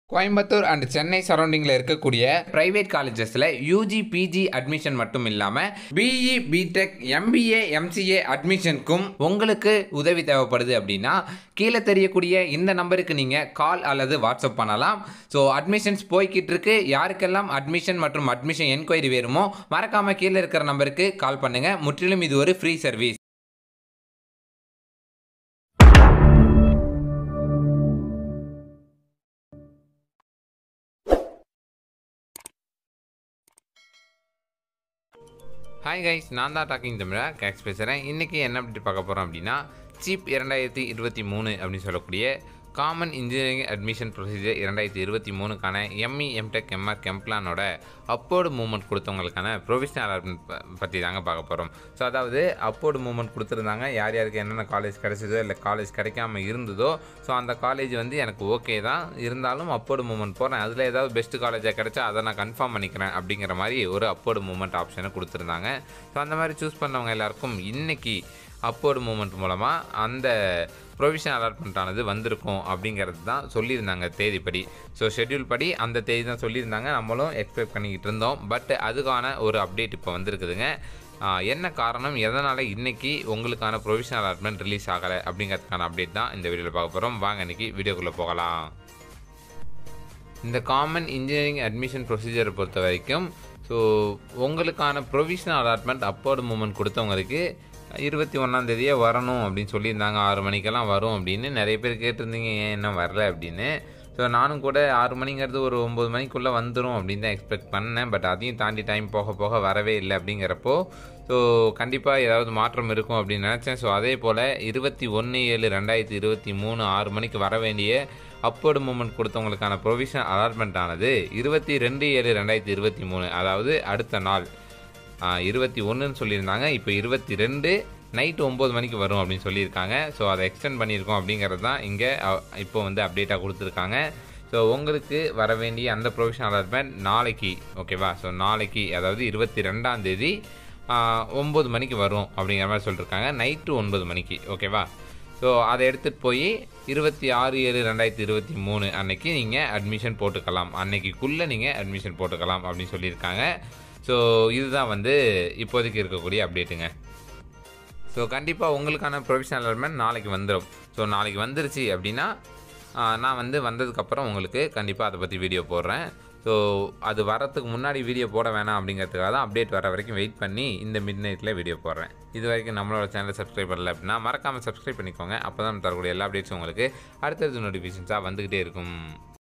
Coimbatore and Chennai சரௌண்டிங்கில் இருக்கக்கூடிய private காலேஜஸில் யூஜி பிஜி அட்மிஷன் மட்டும் இல்லாமல் பிஇ பிடெக் எம்பிஏ எம்சிஏ அட்மிஷனுக்கும் உங்களுக்கு உதவி தேவைப்படுது அப்படின்னா கீழே தெரியக்கூடிய இந்த நம்பருக்கு நீங்கள் கால் அல்லது வாட்ஸ்அப் பண்ணலாம் ஸோ அட்மிஷன்ஸ் போய்கிட்டு இருக்கு யாருக்கெல்லாம் அட்மிஷன் மற்றும் அட்மிஷன் என்கொயரி வேணுமோ மறக்காமல் கீழே இருக்கிற நம்பருக்கு கால் பண்ணுங்கள் முற்றிலும் இது ஒரு ஃப்ரீ சர்வீஸ் ஹாய் கைஸ் நான் தான் டாக்கிங் தமிழா கேக்ஸ் பேசுகிறேன் இன்றைக்கி என்ன அப்படி பார்க்க போகிறோம் அப்படின்னா சீப் இரண்டாயிரத்தி இருபத்தி மூணு அப்படின்னு சொல்லக்கூடிய காமன் இன்ஜினியரிங் அட்மிஷன் ப்ரொசீஜர் இரண்டாயிரத்தி இருபத்தி மூணுக்கான எம்இ எம்டெக் எம்ஆர் கெம்ப்ளானோட அப்போர்டு மூவ்மெண்ட் கொடுத்தவங்களுக்கான ப்ரொவிஷனல் அலாட்மெண்ட் பற்றி தாங்க பார்க்க போகிறோம் ஸோ அதாவது அப்போர்டு மூவ்மெண்ட் கொடுத்துருந்தாங்க யார் யாருக்கு என்னென்ன காலேஜ் கிடைச்சதோ இல்லை காலேஜ் கிடைக்காம இருந்ததோ ஸோ அந்த காலேஜ் வந்து எனக்கு ஓகே தான் இருந்தாலும் அப்போர்டு மூவ்மெண்ட் போகிறேன் அதில் ஏதாவது பெஸ்ட் காலேஜாக கிடைச்சா அதை நான் கன்ஃபார்ம் பண்ணிக்கிறேன் அப்படிங்கிற மாதிரி ஒரு அப்போர்டு மூவ்மெண்ட் ஆப்ஷனை கொடுத்துருந்தாங்க ஸோ அந்த மாதிரி சூஸ் பண்ணவங்க எல்லாருக்கும் இன்றைக்கி அப்போர்டு மூமெண்ட் மூலமாக அந்த ப்ரொவிஷன் அலாட்மெண்ட் ஆனது வந்திருக்கும் அப்படிங்கிறது தான் சொல்லியிருந்தாங்க தேதிப்படி ஸோ ஷெட்யூல் படி அந்த தேதி தான் சொல்லியிருந்தாங்க நம்மளும் எக்ஸ்பெக்ட் பண்ணிக்கிட்டு இருந்தோம் பட் அதுக்கான ஒரு அப்டேட் இப்போ வந்திருக்குதுங்க ஆஹ் என்ன காரணம் எதனால் இன்றைக்கி உங்களுக்கான ப்ரொவிஷனல் அலாட்மெண்ட் ரிலீஸ் ஆகலை அப்படிங்கிறதுக்கான அப்டேட் தான் இந்த வீடியோவில் பார்க்க போகிறோம் வாங்க இன்றைக்கி வீடியோக்குள்ளே போகலாம் இந்த காமன் இன்ஜினியரிங் அட்மிஷன் ப்ரொசீஜரை பொறுத்த வரைக்கும் ஸோ உங்களுக்கான ப்ரொவிஷனல் அலாட்மெண்ட் அப்போர்டு மூமெண்ட் கொடுத்தவங்களுக்கு இருபத்தி ஒன்றாந்தேதியே வரணும் அப்படின்னு சொல்லியிருந்தாங்க ஆறு மணிக்கெல்லாம் வரும் அப்படின்னு நிறைய பேர் கேட்டிருந்தீங்க ஏன் இன்னும் வரல அப்படின்னு ஸோ நானும் கூட ஆறு மணிங்கிறது ஒரு ஒம்பது மணிக்குள்ளே வந்துடும் அப்படின்னு தான் எக்ஸ்பெக்ட் பண்ணேன் பட் அதையும் தாண்டி டைம் போக போக வரவே இல்லை அப்படிங்கிறப்போ ஸோ கண்டிப்பாக ஏதாவது மாற்றம் இருக்கும் அப்படின்னு நினச்சேன் ஸோ அதே போல் இருபத்தி ஒன்று ஏழு ரெண்டாயிரத்தி இருபத்தி மூணு ஆறு மணிக்கு வர வேண்டிய அப்போர்டு மூமெண்ட் கொடுத்தவங்களுக்கான ப்ரொவிஷன் அலாட்மெண்ட் ஆனது இருபத்தி ரெண்டு ஏழு ரெண்டாயிரத்தி இருபத்தி மூணு அதாவது அடுத்த நாள் இருபத்தி ஒன்றுன்னு சொல்லியிருந்தாங்க இப்போ இருபத்தி ரெண்டு நைட்டு ஒம்பது மணிக்கு வரும் அப்படின்னு சொல்லியிருக்காங்க ஸோ அதை எக்ஸ்டெண்ட் பண்ணியிருக்கோம் அப்படிங்கிறது தான் இங்கே இப்போ வந்து அப்டேட்டாக கொடுத்துருக்காங்க ஸோ உங்களுக்கு வர வேண்டிய அந்த ப்ரொவிஷன் அலாட்மெண்ட் நாளைக்கு ஓகேவா ஸோ நாளைக்கு அதாவது இருபத்தி ரெண்டாம் தேதி ஒம்பது மணிக்கு வரும் அப்படிங்கிற மாதிரி சொல்லியிருக்காங்க நைட்டு ஒன்பது மணிக்கு ஓகேவா ஸோ அதை எடுத்துகிட்டு போய் இருபத்தி ஆறு ஏழு ரெண்டாயிரத்தி இருபத்தி மூணு அன்னைக்கு நீங்கள் அட்மிஷன் போட்டுக்கலாம் அன்னைக்குள்ளே நீங்கள் அட்மிஷன் போட்டுக்கலாம் அப்படின்னு சொல்லியிருக்காங்க ஸோ இதுதான் வந்து இப்போதைக்கு இருக்கக்கூடிய அப்டேட்டுங்க ஸோ கண்டிப்பாக உங்களுக்கான ப்ரொவிஷனல் அலாட்மெண்ட் நாளைக்கு வந்துடும் ஸோ நாளைக்கு வந்துருச்சு அப்படின்னா நான் வந்து வந்ததுக்கப்புறம் உங்களுக்கு கண்டிப்பாக அதை பற்றி வீடியோ போடுறேன் ஸோ அது வரத்துக்கு முன்னாடி வீடியோ போட வேணாம் அப்படிங்கிறதுக்காக தான் அப்டேட் வர வரைக்கும் வெயிட் பண்ணி இந்த மிட் நைட்டில் வீடியோ போடுறேன் இது வரைக்கும் நம்மளோட சேனலை சப்ஸ்கிரைப் பண்ணல அப்படின்னா மறக்காமல் சப்ஸ்கிரைப் பண்ணிக்கோங்க அப்போ தான் தரக்கூடிய எல்லா அப்டேட்ஸும் உங்களுக்கு அடுத்தடுத்த நோட்டிஃபிகேஷன்ஸாக வந்துக்கிட்டே இருக்கும்